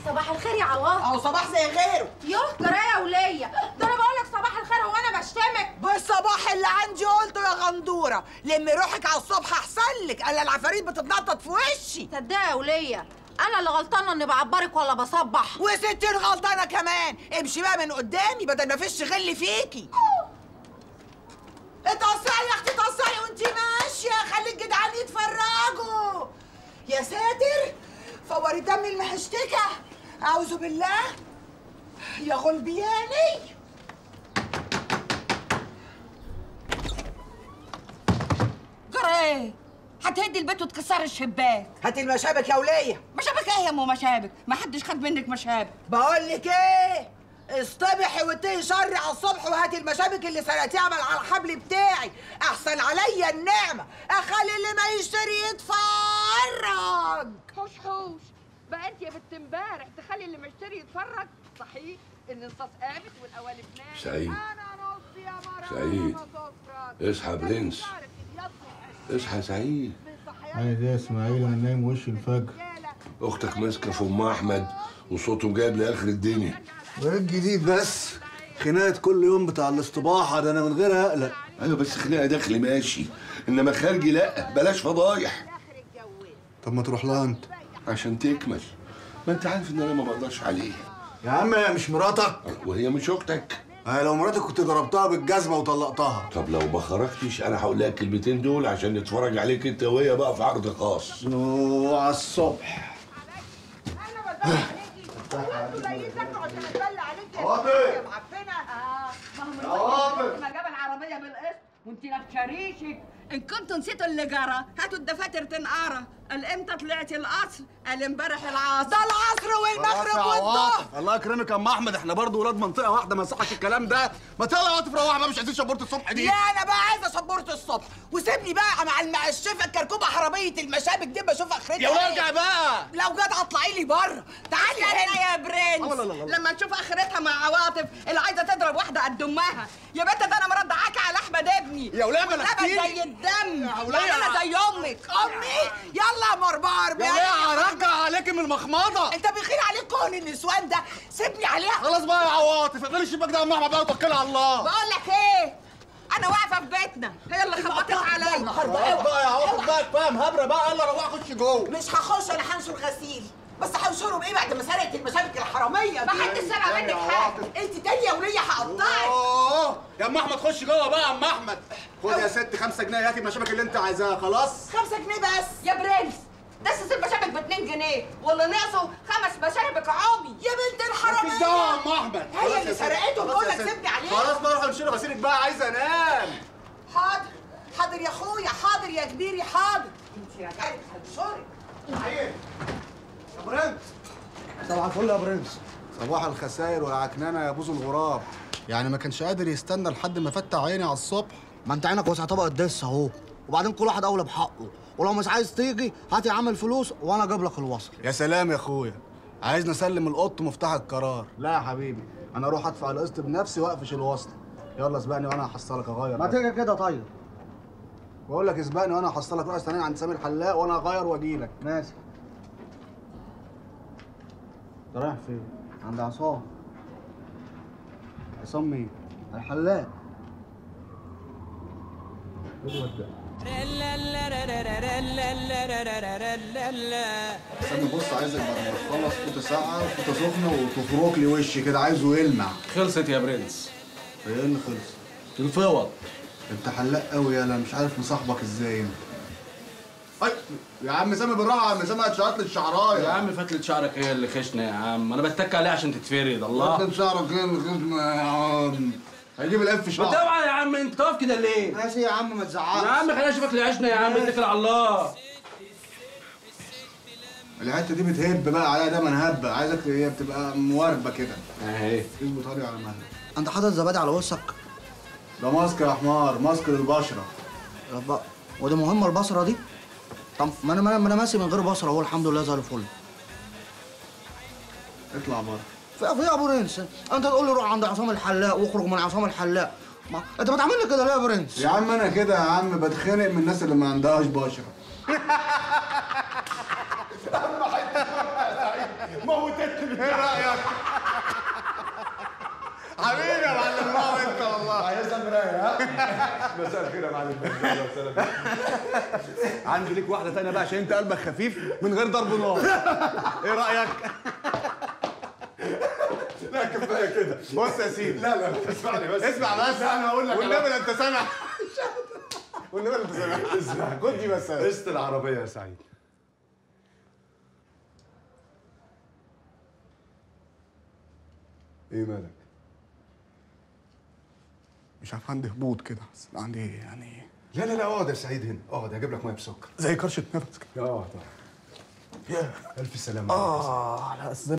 صباح الخير يا عواطف اهو صباح زي غيره يوه جرايه وليا ده انا بقول لك صباح الخير هو انا بشتمك بالصباح اللي عندي قلته يا غندوره لمي روحك على الصبح احسن لك انا العفاريت بتتنطط في وشي صدقني يا وليا انا اللي غلطانه اني بعبرك ولا بصبح وستين غلطانه كمان امشي بقى من قدامي بدل ما فيش غل فيكي اتقصعي يا اختي اتقصعي وانتي ماشيه خلي الجدعان يتفرجوا يا ساتر فوري دم المحشتكه اعوذ بالله يا غلبياني جرى ايه؟ هتهدي البيت وتكسري الشباك هاتي المشابك يا وليه مشابك ايه يا ام مشابك؟ ما حدش خد منك مشابك بقول لك ايه اصطبحي واتقي شري على الصبح وهاتي المشابك اللي سرقتيها من على الحبل بتاعي احسن عليا النعمه اخلي اللي ما يشتري يتفرج حوش حوش بقى انت يا بنت امبارح تخلي اللي مشتري يتفرج صحيح ان النصاص قامت والاوالف نامت سعيد. انا نص يا مرة سعيد. أنا صفرك. اصحى يا برنس. اصحى سعيد انا ده اسماعيل انا نايم وش الفجر اختك ماسكه في ام احمد وصوته جايب لاخر الدنيا وايه الجديد بس خناقه كل يوم بتاع الاستباحه ده انا من غير اقلق ايوه بس خناقه داخلي ماشي انما خارجي لا بلاش فضايح طب ما تروح لها انت عشان تكمل ما انت عارف ان انا ما بقدرش عليه يا عم هي مش مراتك وهي مش اختك هي لو مراتك كنت ضربتها بالجزمه وطلقتها طب لو ما خرجتش انا هقول لها الكلمتين دول عشان نتفرج عليك انت وهي بقى في عرض خاص نو على الصبح عواطف عواطف ما جاب العربيه بالقسط وانت نفشريشك ان كنتوا نسيتوا اللي جرى هاتوا الدفاتر تنقرا قال امتى طلعتي القصر قال امبارح العصر ده العصر والمغرب والظهر الله يكرمك يا ام احمد احنا برضه ولاد منطقه واحده ما يصحش الكلام ده ما تلا عواطف روح بقى مش عايزين شبورة الصبح دي لا انا بقى عايزه شبورة الصبح وسيبني بقى مع المقشفه الكركوبه حراميه المشابك دي بشوف اخرتها يا ولاد إيه. ارجع بقى لو جت اطلعي لي بره تعالي استنى هنا يا برنس لا، لا، لا، لا. لما نشوف اخرتها مع عواطف اللي عايزه تضرب واحده قد امها يا بنت ده انا مرضعاك على احمد ابني يا ولاد واللبن بلغتيني. زي الدم يا ولاد. يعني انا زي امك امي يلا يا ام 44 يا وليه هرجع عليك من المخمضه انت بيخيل عليك كون النسوان ده سيبني عليها خلاص بقى يا عواطف اقفلي الشباك ده يا ام احمد بقى وتوكلي على الله بقول لك ايه انا واقفه في بيتنا هي اللي خبطت عليا خلاص بقى يا عواطف بقى كفايه مهبره بقى يلا روح خش جوه مش هخش انا هنشر غسيل بس هنشره بايه بعد ما سرقت المشابك الحراميه ما دي حدش سرق منك حاجه انت تاني يا وليه هقطعك اوه يا ام احمد خش جوه بقى يا ام احمد خد يا ست 5 جنيه هاتي المشابك اللي انت عايزاها خلاص خمسة جنيه بس يا برنس ده سيس المشابك ب 2 جنيه واللي ناقصه خمس مشابك عمي يا بنت مفيش الحراميه دعوه يا ام احمد هي خلاص اللي يا ست. سرقته خلاص بقول يا لك ست. سيبني عليه. خلاص بقى روح امشي غسيلك بقى عايز انام حاضر حاضر يا اخويا حاضر يا كبيري حاضر انت رجعت هنشرك يا برنس صباح الفل يا برنس صباح الخسائر والعكنانه يا بوز الغراب يعني ما كانش قادر يستنى لحد ما فتح عيني على الصبح ما انت عينك واسع طبق الدس اهو وبعدين كل واحد اولى بحقه ولو مش عايز تيجي هات يا عم الفلوس وانا اجيب لك الوصل يا سلام يا اخويا عايز نسلم القط مفتاح القرار لا يا حبيبي انا اروح ادفع القسط بنفسي واقفش الوصل يلا اسبقني وانا هحصلك اغير ما تيجي كده طيب بقول لك اسبقني وانا هحصلك روح استناني عند سامي الحلاق وانا اغير واجيلك ماشي انت رايح فين؟ عند عصام عصام مين؟ الحلاق استنى بص عايزك بعد ما تخلص فوطه ساقعه وفوطه سخنه وتفرك لي وشي كده عايزه يلمع خلصت يا برنس ايه اللي خلص؟ الفوط انت حلاق قوي يالا مش عارف مصاحبك ازاي انت اي يا عم سامي بالراحه يا عم سامي هتشعط لي الشعرايه يا عم فتلة شعرك هي اللي خشنة يا عم انا بتك عليها عشان تتفرد الله فتلة شعرك ايه اللي خشنة يا عم هيجيب القف في ما شعرك طبعا يا عم انت واقف كده ليه؟ ماشي يا عم ما يا تزعقش عم خلينا اشوفك لعشنا يا عم اتكل على الله الحته دي بتهب بقى عليها ده منهبه عايزك هي بتبقى مواربه كده اهي اظبط علي على مهلك انت حاطط زبادي على وشك ده ماسك يا حمار ماسك للبشره يبقى ودي مهمه البصره دي طب ما انا ما انا ماشي من غير بصره هو الحمد لله زي الفل اطلع بره في في يا برنس انت تقول لي روح عند عصام الحلاق واخرج من عصام الحلاق ما انت بتعمل لي كده ليه يا برنس يا عم انا كده يا عم بتخانق من الناس اللي ما عندهاش بشره موتتني ايه رايك حبيبي يا معلم الله انت والله عايزها مرايه ها مساء الخير يا معلم عندي ليك واحده تانية بقى عشان انت قلبك خفيف من غير ضرب نار ايه رايك لا كفايه كده بص يا سيدي لا لا اسمعني بس اسمع بس انا هقول لك والنبي لا انت سامع والنبي لا انت سامع اسمع خد دي بس قسط العربية يا سعيد ايه مالك؟ مش عارف عندي هبوط كده بس عندي يعني لا لا لا اقعد يا سعيد هنا اقعد هجيب لك ميه بسكر زي كرشه نفس كده اه طبعا يا الف سلامة اه لا أصل